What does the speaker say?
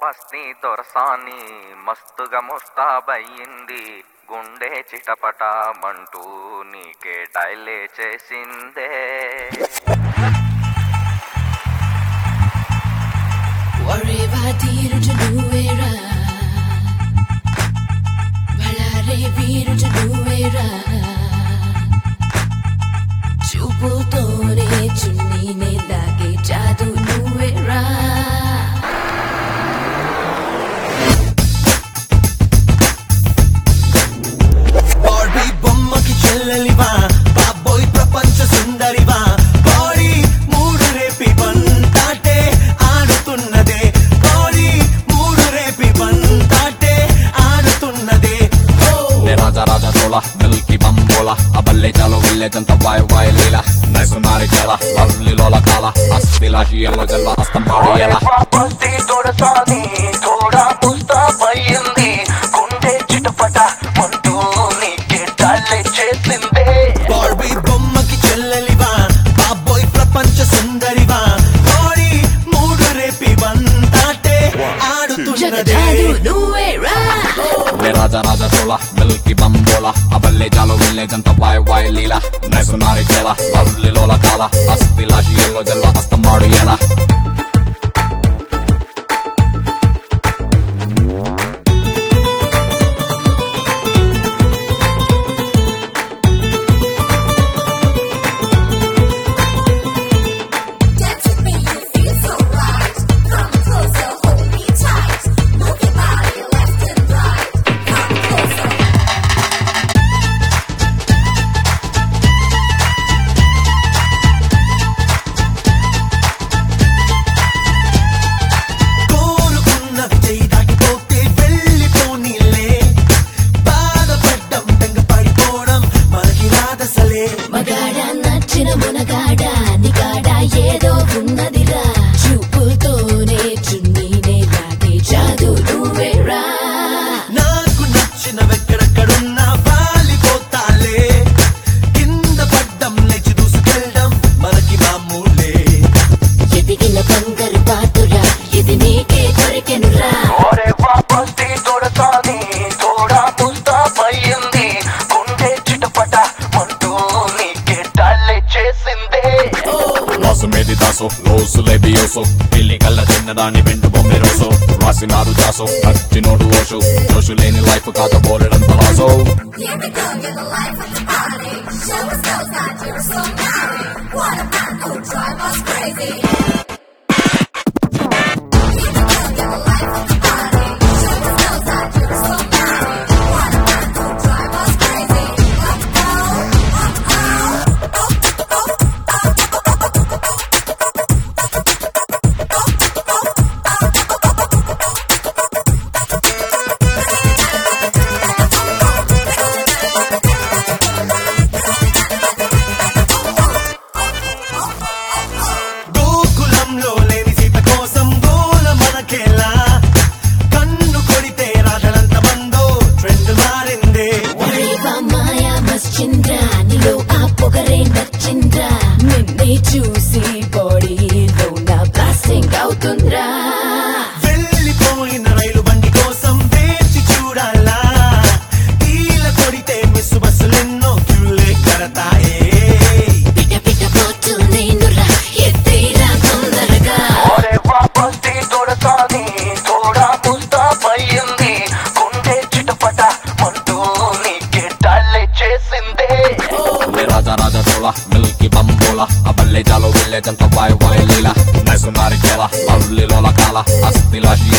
మస్తి దొరసాని మస్తుగా ముస్తాబయ్యింది గుండె చిటపటామంటూ నీకే డైలే చేసిందే Whatever తీరుచు నువ్వేరా బలారే వీరుచు నువ్వేరా చూపుతోనే చున్నీనే లాగే జాదు నువ్వేరా బాడీ బొమ్మకి చెల్లెలివా బాబోయ్ ప్రపంచ సుందరివా బాడీ మూడు రేపి బంతాటే ఆడుతున్నదే బాడీ మూడు రేపి బంతాటే ఆడుతున్నదే నే రాజా రాజా చోళ మిల్కి బంబోల ఆ బల్లే చాలో వెళ్ళేదంత వాయు వాయు లీల నైసుమారి చాల లవ్లీ లోల కాల అస్థిలా షియల్లో జల్వ అస్తం పాడియల మస్తి దొరసాని తోడా ముస్తాబయ్యింది గుండె చిటపటామంటూ నీకే డైలే చేసిందే బాడీ బొమ్మకి చెల్లెలివా బాబోయ్ ప్రపంచ సుందరివా బాడీ మూడు రేపి బంతాటే ఆడుతున్నదే జగజాదు నువ్వేరా నే రాజా రాజా చోళ మిల్కి బంబోల ఆ బల్లే చాలో వెళ్ళేదంత వాయు వాయు లీల నైసుమారి చాల లవ్లీ లోల కాల అస్థిలా షియల్లో జల్వ అస్తం పాడియల Dance with me, you feel so right. Come closer, hold me tight. Move your body left and right. Come closer. కోరుకున్నది చేయి దాటిపోతే వెళ్ళిపోనీలే బాధపడ్డం బెంగ పడిపోవడం మనకి రాదసలే మగాడ నచ్చిన మునగాడ నిగాడ ఏదో ఉన్నదిరా చూపుతోనే చున్నీనే లాగే జాదు నువ్వేరా నాకు నచ్చిన వెక్కడెక్కడున్నా వాలిపోతాలే కింద పడ్డం లేచి దూసుకెళ్ళడం మనకి మామూలే ఎదిగిన బంగారు పాతురా ఇది నీకే దొరికెనురా ఒరే వాపస్తి దొరసాని తోడా ముస్తాబయ్యింది గుండె చిటపటామంటూ నీకే డైలే చేసిందే లాసు మేది దాసో రోజు లేబియోసో పిల్లి కళ్ళ చిన్నదాని వెండు బొమ్మె రోజు రాసినారు దాసో నచ్చినోడు ఓషు జోషు లేని లైఫ్ కాక బోరెడంత రాసో Here we go, you're the life of the party. Show us those that you're so married. What a man who drive us crazy. Here we go, you're the life of the party. Show us those that you're so married. What a man who drive us crazy. Uh-oh, uh-oh. గోకులంలో లేని సీత కోసం గోల మనకేలా కన్ను కొడితే రాధలంత మందో trend మారిందే Oreva మాయా మస్చింద్రా నీలో ఆ పొగరే నచ్చింద్రా నిన్నే చూసి బాడీలో నా బ్లాస్టింగ్ అవుతుందిరా వెళ్ళిపోయిన రైలు బండి కోసం వేచి చూడాలా ఈల కొడితే మిస్సు బస్సులెన్నో క్యూలే కడతాయే పిట పిట పోతూ నేనురా ఎత్తేరా తొందరగా ఒరే వాపస్తి దొరసాని తోడా ముస్తాబయ్యింది గుండె చిటపటామంటూ నీకే డైలే చేసిందే నే రాజా రాజా చోళ మిల్కి బంబోల ఆ బల్లే చాలో వెళ్ళేదంత వాయు వాయు లీల నైసుమారి చాల లవ్లీ లోల కాల అస్థిలా షియల్లో